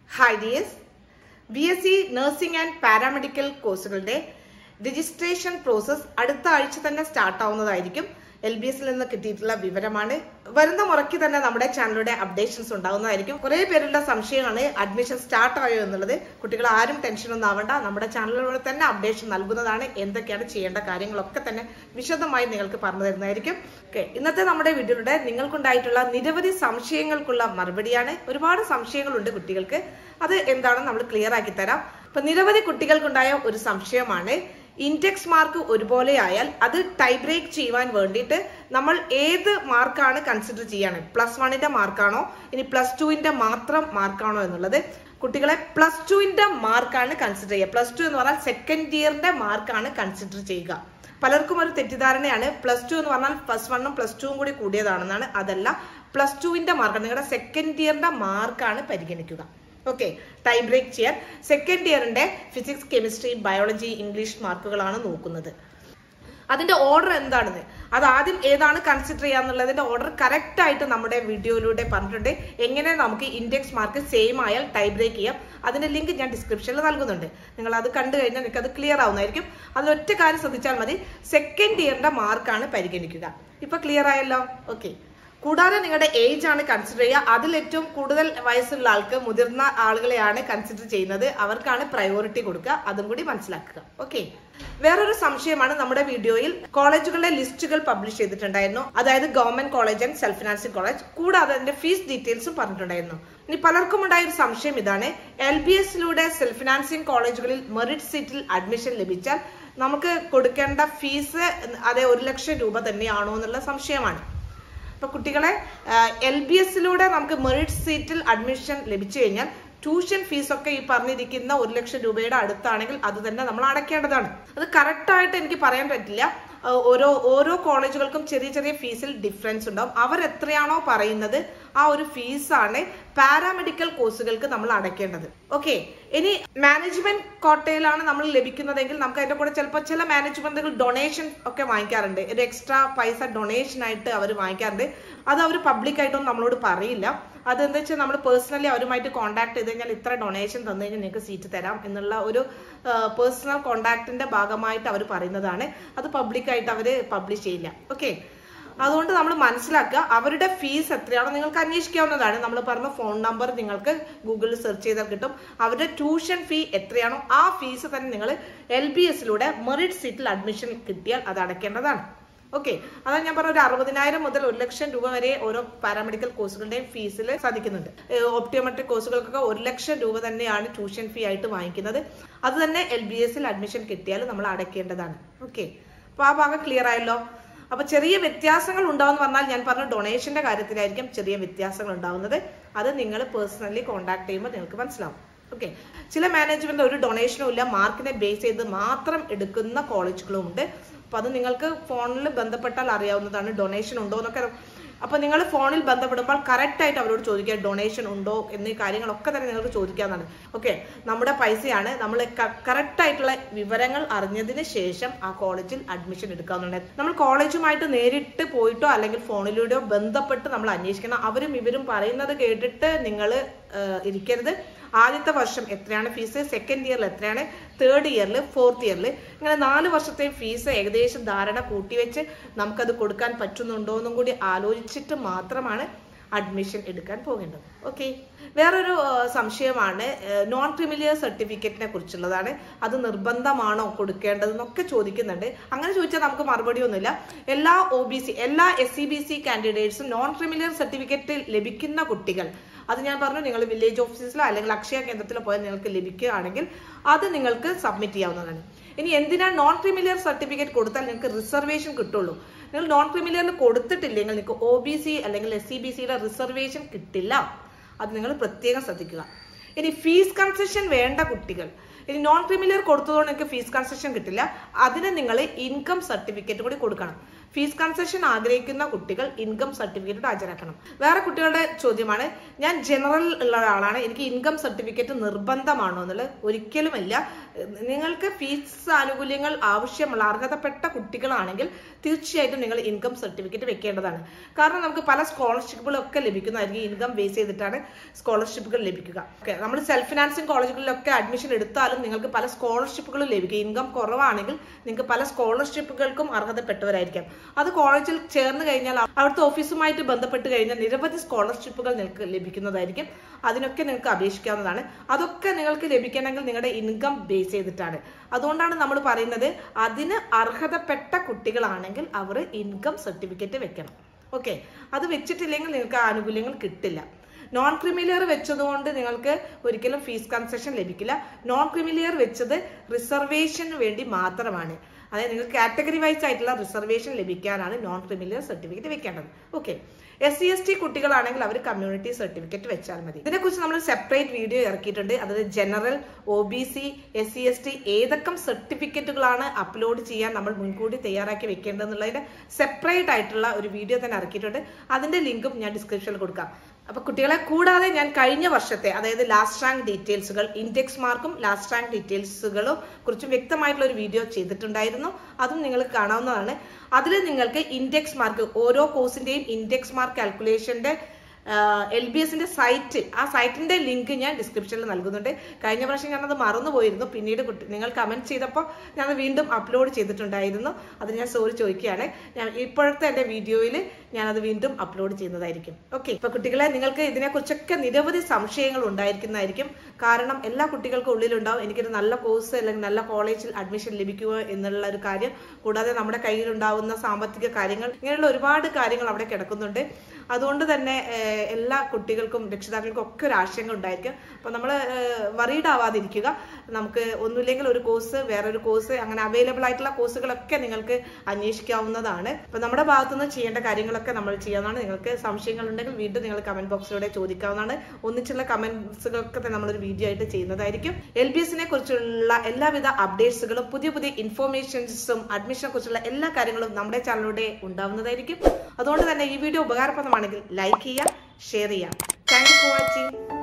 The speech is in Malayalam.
hi dears B S C nursing and paramedical കോഴ്സുകളുടെ രജിസ്ട്രേഷൻ പ്രോസസ് അടുത്ത ആഴ്ച തന്നെ സ്റ്റാർട്ട് ആവുന്നതായിരിക്കും എൽ ബി എസിൽ നിന്ന് കിട്ടിയിട്ടുള്ള വിവരമാണ് വരുന്ന മുറയ്ക്ക് തന്നെ നമ്മുടെ ചാനലിലൂടെ അപ്ഡേഷൻസ് ഉണ്ടാവുന്നതായിരിക്കും കുറെ പേരുടെ സംശയമാണ് അഡ്മിഷൻ സ്റ്റാർട്ട് ആയോ എന്നുള്ളത് കുട്ടികൾ ആരും ടെൻഷൻ ഒന്നും ആവണ്ട നമ്മുടെ ചാനലിലൂടെ തന്നെ അപ്ഡേഷൻ നൽകുന്നതാണ് എന്തൊക്കെയാണ് ചെയ്യേണ്ട കാര്യങ്ങളൊക്കെ തന്നെ വിശദമായി നിങ്ങൾക്ക് പറഞ്ഞു തരുന്നതായിരിക്കും ഓക്കെ ഇന്നത്തെ നമ്മുടെ വീഡിയോയുടെ നിങ്ങൾക്കുണ്ടായിട്ടുള്ള നിരവധി സംശയങ്ങൾക്കുള്ള മറുപടിയാണ് ഒരുപാട് സംശയങ്ങളുണ്ട് കുട്ടികൾക്ക് അത് എന്താണെന്ന് നമ്മൾ ക്ലിയർ ആക്കി തരാം അപ്പൊ നിരവധി കുട്ടികൾക്കുണ്ടായ ഒരു സംശയമാണ് ഇൻഡെക്സ് മാർക്ക് ഒരുപോലെ ആയാൽ അത് ടൈ ബ്രേക്ക് ചെയ്യുവാൻ വേണ്ടിയിട്ട് നമ്മൾ ഏത് മാർക്കാണ് കൺസിഡർ ചെയ്യാണ് പ്ലസ് വണ്ണിന്റെ മാർക്കാണോ ഇനി പ്ലസ് ടുവിന്റെ മാത്രം മാർക്കാണോ എന്നുള്ളത് കുട്ടികളെ പ്ലസ് ടുവിന്റെ മാർക്കാണ് കൺസിഡർ ചെയ്യുക പ്ലസ് ടു എന്ന് പറഞ്ഞാൽ സെക്കൻഡ് ഇയറിന്റെ മാർക്കാണ് കൺസിഡർ ചെയ്യുക പലർക്കും ഒരു തെറ്റിദ്ധാരണയാണ് പ്ലസ് ടു എന്ന് പറഞ്ഞാൽ പ്ലസ് വണ്ണും പ്ലസ് ടുവും കൂടി കൂടിയതാണെന്നാണ് അതല്ല പ്ലസ് ടുവിന്റെ മാർക്ക് നിങ്ങളുടെ സെക്കൻഡ് ഇയറിന്റെ മാർക്കാണ് പരിഗണിക്കുക ഓക്കെ ടൈ ബ്രേക്ക് ചെയ്യാൻ സെക്കൻഡ് ഇയറിന്റെ ഫിസിക്സ് കെമിസ്ട്രി ബയോളജി ഇംഗ്ലീഷ് മാർക്കുകളാണ് നോക്കുന്നത് അതിന്റെ ഓർഡർ എന്താണെന്ന് അത് ആദ്യം ഏതാണ് കൺസിഡർ ചെയ്യാന്നുള്ളതിന്റെ ഓർഡർ കറക്റ്റ് ആയിട്ട് നമ്മുടെ വീഡിയോയിലൂടെ പറഞ്ഞിട്ടുണ്ട് എങ്ങനെ നമുക്ക് ഇൻഡെക്സ് മാർക്ക് സെയിം ആയാൽ ടൈ ബ്രേക്ക് ചെയ്യാം അതിന്റെ ലിങ്ക് ഞാൻ ഡിസ്ക്രിപ്ഷനിൽ നൽകുന്നുണ്ട് നിങ്ങൾ അത് കണ്ടു കഴിഞ്ഞാൽ നിങ്ങൾക്ക് അത് ക്ലിയർ ആവുന്നതായിരിക്കും അതിൽ ഒറ്റ കാര്യം ശ്രദ്ധിച്ചാൽ മതി സെക്കൻഡ് ഇയറിന്റെ മാർക്കാണ് പരിഗണിക്കുക ഇപ്പൊ ക്ലിയർ ആയല്ലോ ഓക്കെ കൂടാതെ നിങ്ങളുടെ ഏജ് ആണ് കൺസിഡർ ചെയ്യുക അതിൽ ഏറ്റവും കൂടുതൽ വയസ്സുള്ള ആൾക്ക് മുതിർന്ന ആളുകളെയാണ് കൺസിഡർ ചെയ്യുന്നത് അവർക്കാണ് പ്രയോറിറ്റി കൊടുക്കുക അതും കൂടി മനസ്സിലാക്കുക ഓക്കെ വേറൊരു സംശയമാണ് നമ്മുടെ വീഡിയോയിൽ കോളേജുകളുടെ ലിസ്റ്റുകൾ പബ്ലിഷ് ചെയ്തിട്ടുണ്ടായിരുന്നു അതായത് government college and self financing college കൂടാതെ അതിന്റെ ഫീസ് ഡീറ്റെയിൽസും പറഞ്ഞിട്ടുണ്ടായിരുന്നു ഇനി പലർക്കും ഉണ്ടായ ഒരു സംശയം ഇതാണ് എൽ ബി എസിലൂടെ സെൽഫ് ഫിനാൻസിംഗ് കോളേജുകളിൽ മെറിറ്റ് സീറ്റിൽ അഡ്മിഷൻ ലഭിച്ചാൽ നമുക്ക് കൊടുക്കേണ്ട ഫീസ് അതെ ഒരു ലക്ഷം രൂപ തന്നെയാണോ എന്നുള്ള സംശയമാണ് അപ്പൊ കുട്ടികളെ എൽ ബി എസിലൂടെ നമുക്ക് മെറിറ്റ് സീറ്റിൽ അഡ്മിഷൻ ലഭിച്ചു കഴിഞ്ഞാൽ ട്യൂഷൻ ഫീസ് ഒക്കെ ഈ പറഞ്ഞിരിക്കുന്ന ഒരു ലക്ഷം രൂപയുടെ അടുത്താണെങ്കിൽ അത് തന്നെ നമ്മൾ അടയ്ക്കേണ്ടതാണ് അത് കറക്റ്റ് ആയിട്ട് എനിക്ക് പറയാൻ പറ്റില്ല ഓരോ ഓരോ കോളേജുകൾക്കും ചെറിയ ചെറിയ ഫീസിൽ ഡിഫറൻസ് ഉണ്ടാവും അവർ എത്രയാണോ പറയുന്നത് ആ ഒരു ഫീസാണ് പാരാമെഡിക്കൽ കോഴ്സുകൾക്ക് നമ്മൾ അടയ്ക്കേണ്ടത് ഓക്കെ ഇനി മാനേജ്മെന്റ് കോട്ടയിലാണ് നമ്മൾ ലഭിക്കുന്നതെങ്കിൽ നമുക്ക് അതിന്റെ കൂടെ ചിലപ്പോൾ ചില മാനേജ്മെന്റുകൾ ഡൊണേഷൻ ഒക്കെ വാങ്ങിക്കാറുണ്ട് ഒരു എക്സ്ട്രാ പൈസ ഡൊണേഷൻ ആയിട്ട് അവർ വാങ്ങിക്കാറുണ്ട് അത് അവർ പബ്ലിക് ആയിട്ടൊന്നും നമ്മളോട് പറയില്ല അതെന്താ വെച്ചാൽ നമ്മൾ പേഴ്സണലി അവരുമായിട്ട് കോൺടാക്ട് ചെയ്ത് കഴിഞ്ഞാൽ ഇത്ര ഡൊണേഷൻ തന്നു കഴിഞ്ഞാൽ നിങ്ങൾക്ക് സീറ്റ് തരാം എന്നുള്ള ഒരു പേഴ്സണൽ കോണ്ടാക്ടിന്റെ ഭാഗമായിട്ട് അവർ പറയുന്നതാണ് അത് പബ്ലിക്കായിട്ട് അവർ പബ്ലിഷ് ചെയ്യില്ല ഓക്കെ അതുകൊണ്ട് നമ്മൾ മനസ്സിലാക്കുക അവരുടെ ഫീസ് എത്രയാണോ നിങ്ങൾക്ക് അന്വേഷിക്കാവുന്നതാണ് നമ്മൾ പറഞ്ഞ ഫോൺ നമ്പർ നിങ്ങൾക്ക് ഗൂഗിളിൽ സെർച്ച് ചെയ്താൽ കിട്ടും അവരുടെ ട്യൂഷൻ ഫീ എത്രയാണോ ആ ഫീസ് തന്നെ നിങ്ങൾ എൽ ബി എസിലൂടെ മെറിറ്റ് സീറ്റിൽ അഡ്മിഷൻ കിട്ടിയാൽ അത് അടയ്ക്കേണ്ടതാണ് ഓക്കെ അതാണ് ഞാൻ പറഞ്ഞ ഒരു അറുപതിനായിരം മുതൽ ഒരു ലക്ഷം രൂപ വരെ ഓരോ പാരാമെഡിക്കൽ കോഴ്സുകളുടെയും ഫീസിൽ സാധിക്കുന്നുണ്ട് ഓപ്റ്റോമെട്രിക് കോഴ്സുകൾക്കൊക്കെ ഒരു ലക്ഷം രൂപ തന്നെയാണ് ട്യൂഷൻ ഫീ ആയിട്ട് വാങ്ങിക്കുന്നത് അത് തന്നെ എൽ ബി എസിൽ അഡ്മിഷൻ കിട്ടിയാൽ നമ്മൾ അടയ്ക്കേണ്ടതാണ് ഓക്കെ അപ്പൊ ആ ഭാഗം ക്ലിയർ ആയല്ലോ അപ്പൊ ചെറിയ വ്യത്യാസങ്ങൾ ഉണ്ടാവും പറഞ്ഞാൽ ഞാൻ പറഞ്ഞ ഡൊണേഷന്റെ കാര്യത്തിലായിരിക്കും ചെറിയ വ്യത്യാസങ്ങൾ ഉണ്ടാവുന്നത് അത് നിങ്ങൾ പേഴ്സണലി കോൺടാക്ട് ചെയ്യുമ്പോൾ നിങ്ങൾക്ക് മനസ്സിലാവും ഓക്കെ ചില മാനേജ്മെന്റ് ഒരു ഡൊണേഷനും ഇല്ല മാർക്കിനെ ബേസ് ചെയ്ത് മാത്രം എടുക്കുന്ന കോളേജുകളും ഉണ്ട് അപ്പൊ അത് നിങ്ങൾക്ക് ഫോണിൽ ബന്ധപ്പെട്ടാൽ അറിയാവുന്നതാണ് ഡൊണേഷൻ ഉണ്ടോ എന്നൊക്കെ അപ്പൊ നിങ്ങൾ ഫോണിൽ ബന്ധപ്പെടുമ്പോൾ കറക്റ്റ് ആയിട്ട് അവരോട് ചോദിക്കുക ഡൊണേഷൻ ഉണ്ടോ എന്നീ കാര്യങ്ങളൊക്കെ തന്നെ നിങ്ങൾക്ക് ചോദിക്കാവുന്നതാണ് ഓക്കെ നമ്മുടെ പൈസയാണ് നമ്മൾ കറക്റ്റ് ആയിട്ടുള്ള വിവരങ്ങൾ അറിഞ്ഞതിന് ശേഷം ആ കോളേജിൽ അഡ്മിഷൻ എടുക്കാവുന്നതാണ് നമ്മൾ കോളേജുമായിട്ട് നേരിട്ട് പോയിട്ടോ അല്ലെങ്കിൽ ഫോണിലൂടെയോ ബന്ധപ്പെട്ട് നമ്മൾ അന്വേഷിക്കണം അവരും ഇവരും പറയുന്നത് കേട്ടിട്ട് നിങ്ങൾ ഇരിക്കരുത് ആദ്യത്തെ വർഷം എത്രയാണ് ഫീസ് സെക്കൻഡ് ഇയറിൽ എത്രയാണ് തേർഡ് ഇയറിൽ ഫോർത്ത് ഇയറിൽ ഇങ്ങനെ നാല് വർഷത്തെയും ഫീസ് ഏകദേശം ധാരണ കൂട്ടിവെച്ച് നമുക്കത് കൊടുക്കാൻ പറ്റുന്നുണ്ടോ എന്നും കൂടി ആലോചിച്ചിട്ട് മാത്രമാണ് അഡ്മിഷൻ എടുക്കാൻ പോകേണ്ടത് ഓക്കെ വേറൊരു സംശയമാണ് നോൺ ക്രിമിലിയർ സർട്ടിഫിക്കറ്റിനെ കുറിച്ചുള്ളതാണ് അത് നിർബന്ധമാണോ കൊടുക്കേണ്ടതെന്നൊക്കെ ചോദിക്കുന്നുണ്ട് അങ്ങനെ ചോദിച്ചാൽ നമുക്ക് മറുപടി ഒന്നുമില്ല എല്ലാ ഒ ബി സി എല്ലാ എസ് സി ബി സി കാൻഡിഡേറ്റ്സും നോൺ ക്രിമിലിയർ സർട്ടിഫിക്കറ്റ് ലഭിക്കുന്ന കുട്ടികൾ അത് ഞാൻ പറഞ്ഞു നിങ്ങൾ വില്ലേജ് ഓഫീസിലോ അല്ലെങ്കിൽ അക്ഷയ കേന്ദ്രത്തിലോ പോയാൽ നിങ്ങൾക്ക് ലഭിക്കുകയാണെങ്കിൽ അത് നിങ്ങൾക്ക് സബ്മിറ്റ് ചെയ്യാവുന്നതാണ് ഇനി എന്തിനാണ് നോൺ ക്രിമിലിയർ സർട്ടിഫിക്കറ്റ് കൊടുത്താൽ നിങ്ങൾക്ക് റിസർവേഷൻ കിട്ടുള്ളൂ നിങ്ങൾ നോൺ ക്രിമിലിയറിന് കൊടുത്തിട്ടില്ലെങ്കിൽ നിങ്ങൾക്ക് ഒ ബി സി അല്ലെങ്കിൽ എസ് സി ബി സിയുടെ റിസർവേഷൻ കിട്ടില്ല അത് നിങ്ങൾ പ്രത്യേകം ശ്രദ്ധിക്കുക ഇനി ഫീസ് കൺസെഷൻ വേണ്ട കുട്ടികൾ ഇനി നോൺ ക്രിമിലിയർ കൊടുത്തതുകൊണ്ട് നിങ്ങൾക്ക് ഫീസ് കൺസെഷൻ കിട്ടില്ല അതിന് നിങ്ങൾ ഇൻകം സർട്ടിഫിക്കറ്റ് കൂടി കൊടുക്കണം ഫീസ് കൺസെഷൻ ആഗ്രഹിക്കുന്ന കുട്ടികൾ ഇൻകം സർട്ടിഫിക്കറ്റ് ഹാജരാക്കണം വേറെ കുട്ടികളുടെ ചോദ്യമാണ് ഞാൻ ജനറൽ ഉള്ള ഒരാളാണ് എനിക്ക് ഇൻകം സർട്ടിഫിക്കറ്റ് നിർബന്ധമാണോ എന്നുള്ളത് ഒരിക്കലുമല്ല നിങ്ങൾക്ക് ഫീസ് ആനുകൂല്യങ്ങൾ ആവശ്യമുള്ള അർഹതപ്പെട്ട കുട്ടികളാണെങ്കിൽ തീർച്ചയായിട്ടും നിങ്ങൾ ഇൻകം സർട്ടിഫിക്കറ്റ് വെക്കേണ്ടതാണ് കാരണം നമുക്ക് പല സ്കോളർഷിപ്പുകളും ഒക്കെ ലഭിക്കുന്നതായിരിക്കും ഇൻകം ബേസ് ചെയ്തിട്ടാണ് സ്കോളർഷിപ്പുകൾ ലഭിക്കുക ഓക്കെ നമ്മൾ സെൽഫ് ഫിനാൻസിങ് കോളേജുകളിലൊക്കെ അഡ്മിഷൻ എടുത്താലും നിങ്ങൾക്ക് പല സ്കോളർഷിപ്പുകളും ലഭിക്കും ഇൻകം കുറവാണെങ്കിൽ നിങ്ങൾക്ക് പല സ്കോളർഷിപ്പുകൾക്കും അർഹതപ്പെട്ടവരായിരിക്കാം അത് കോളേജിൽ ചേർന്ന് കഴിഞ്ഞാൽ അവിടുത്തെ ഓഫീസുമായിട്ട് ബന്ധപ്പെട്ട് കഴിഞ്ഞാൽ നിരവധി സ്കോളർഷിപ്പുകൾ നിങ്ങൾക്ക് ലഭിക്കുന്നതായിരിക്കും അതിനൊക്കെ നിങ്ങൾക്ക് അപേക്ഷിക്കാവുന്നതാണ് അതൊക്കെ നിങ്ങൾക്ക് ലഭിക്കണമെങ്കിൽ നിങ്ങളുടെ ഇൻകം ബേസ് ചെയ്തിട്ടാണ് അതുകൊണ്ടാണ് നമ്മൾ പറയുന്നത് അതിന് അർഹതപ്പെട്ട കുട്ടികളാണെങ്കിൽ അവർ ഇൻകം സർട്ടിഫിക്കറ്റ് വെക്കണം ഓക്കെ അത് വെച്ചിട്ടില്ലെങ്കിൽ നിങ്ങൾക്ക് ആനുകൂല്യങ്ങൾ കിട്ടില്ല നോൺ ക്രിമിലിയർ വെച്ചതുകൊണ്ട് നിങ്ങൾക്ക് ഒരിക്കലും ഫീസ് കൺസെഷൻ ലഭിക്കില്ല നോൺ ക്രിമിലിയർ വെച്ചത് റിസർവേഷന് വേണ്ടി മാത്രമാണ് അതായത് നിങ്ങൾക്ക് കാറ്റഗറി വൈസ് ആയിട്ടുള്ള റിസർവേഷൻ ലഭിക്കാനാണ് നോൺ ക്രിമിലിയർ സർട്ടിഫിക്കറ്റ് വെക്കേണ്ടത് okay S C S T കുട്ടികളാണെങ്കിൽ അവർ കമ്മ്യൂണിറ്റി സർട്ടിഫിക്കറ്റ് വെച്ചാൽ മതി ഇതിനെക്കുറിച്ച് നമ്മൾ സെപ്പറേറ്റ് വീഡിയോ ഇറക്കിയിട്ടുണ്ട് അതായത് general O B C S C S T ഏതൊക്കെ സർട്ടിഫിക്കറ്റുകളാണ് അപ്ലോഡ് ചെയ്യാൻ നമ്മൾ മുൻകൂട്ടി തയ്യാറാക്കി വെക്കേണ്ടതെന്നുള്ളതിന്റെ സെപ്പറേറ്റ് ആയിട്ടുള്ള ഒരു വീഡിയോ തന്നെ ഇറക്കിയിട്ടുണ്ട് അതിന്റെ ലിങ്കും ഞാൻ ഡിസ്ക്രിപ്ഷനിൽ കൊടുക്കാം അപ്പൊ കുട്ടികളെ കൂടാതെ ഞാൻ കഴിഞ്ഞ വർഷത്തെ അതായത് ലാസ്റ്റ് റാങ്ക് ഡീറ്റെയിൽസുകൾ ഇൻഡെക്സ് മാർക്കും ലാസ്റ്റ് റാങ്ക് ഡീറ്റെയിൽസുകളും കുറിച്ചും വ്യക്തമായിട്ടുള്ള ഒരു വീഡിയോ ചെയ്തിട്ടുണ്ടായിരുന്നു അതും നിങ്ങൾ കാണാവുന്നതാണ് അതിൽ നിങ്ങൾക്ക് ഇൻഡെക്സ് മാർക്ക് ഓരോ കോഴ്സിന്റെയും ഇൻഡെക്സ് മാർക്ക് കാൽക്കുലേഷന്റെ എൽ ബി എസിന്റെ സൈറ്റ് ആ സൈറ്റിന്റെ ലിങ്ക് ഞാൻ ഡിസ്ക്രിപ്ഷനിൽ നൽകുന്നുണ്ട് കഴിഞ്ഞ പ്രാവശ്യം ഞാനത് മറന്നുപോയിരുന്നു പിന്നീട് കുട്ടി നിങ്ങൾ കമന്റ് ചെയ്തപ്പോൾ ഞാൻ വീണ്ടും അപ്ലോഡ് ചെയ്തിട്ടുണ്ടായിരുന്നു അത് ഞാൻ സോറി ചോദിക്കുകയാണ് ഞാൻ ഇപ്പോഴത്തെ എന്റെ വീഡിയോയിൽ ഞാനത് വീണ്ടും അപ്ലോഡ് ചെയ്യുന്നതായിരിക്കും ഓക്കെ ഇപ്പൊ കുട്ടികളെ നിങ്ങൾക്ക് ഇതിനെക്കുറിച്ചൊക്കെ നിരവധി സംശയങ്ങൾ ഉണ്ടായിരിക്കുന്നതായിരിക്കും കാരണം എല്ലാ കുട്ടികൾക്കും ഉള്ളിലുണ്ടാവും എനിക്കൊരു നല്ല കോഴ്സ് അല്ലെങ്കിൽ നല്ല കോളേജിൽ അഡ്മിഷൻ ലഭിക്കുക എന്നുള്ള ഒരു കാര്യം കൂടാതെ നമ്മുടെ കയ്യിലുണ്ടാവുന്ന സാമ്പത്തിക കാര്യങ്ങൾ ഇങ്ങനെയുള്ള ഒരുപാട് കാര്യങ്ങൾ അവിടെ കിടക്കുന്നുണ്ട് അതുകൊണ്ട് തന്നെ ഏഹ്, എല്ലാ കുട്ടികൾക്കും രക്ഷിതാക്കൾക്കും ഒക്കെ ഒരു ആശങ്ക ഉണ്ടായിരിക്കും അപ്പൊ നമ്മൾ വറീഡ് ആവാതിരിക്കുക നമുക്ക് ഒന്നുമില്ലെങ്കിൽ ഒരു കോഴ്സ് വേറൊരു കോഴ്സ് അങ്ങനെ അവൈലബിൾ ആയിട്ടുള്ള കോഴ്സുകളൊക്കെ നിങ്ങൾക്ക് അന്വേഷിക്കാവുന്നതാണ് അപ്പൊ നമ്മുടെ ഭാഗത്തുനിന്ന് ചെയ്യേണ്ട കാര്യങ്ങളൊക്കെ നമ്മൾ ചെയ്യാവുന്നതാണ് നിങ്ങൾക്ക് സംശയങ്ങൾ ഉണ്ടെങ്കിൽ വീണ്ടും നിങ്ങൾ കമന്റ് ബോക്സിലൂടെ ചോദിക്കാവുന്നതാണ് ഒന്നിച്ചുള്ള കമന്റ്സുകളൊക്കെ തന്നെ നമ്മളൊരു വീഡിയോ ആയിട്ട് ചെയ്യുന്നതായിരിക്കും എൽ ബി എസിനെ കുറിച്ചുള്ള എല്ലാവിധ അപ്ഡേറ്റ്സുകളും പുതിയ പുതിയ ഇൻഫോർമേഷൻസും അഡ്മിഷനെ കുറിച്ചുള്ള എല്ലാ കാര്യങ്ങളും നമ്മുടെ ചാനലിലൂടെ ഉണ്ടാവുന്നതായിരിക്കും അതുകൊണ്ട് തന്നെ ഈ വീഡിയോ ഉപകാരപ്രദമാണെങ്കിൽ ലൈക്ക് ചെയ്യുക ഷെയർ ചെയ്യുക താങ്ക് യു ഫോർ വാച്ചിങ്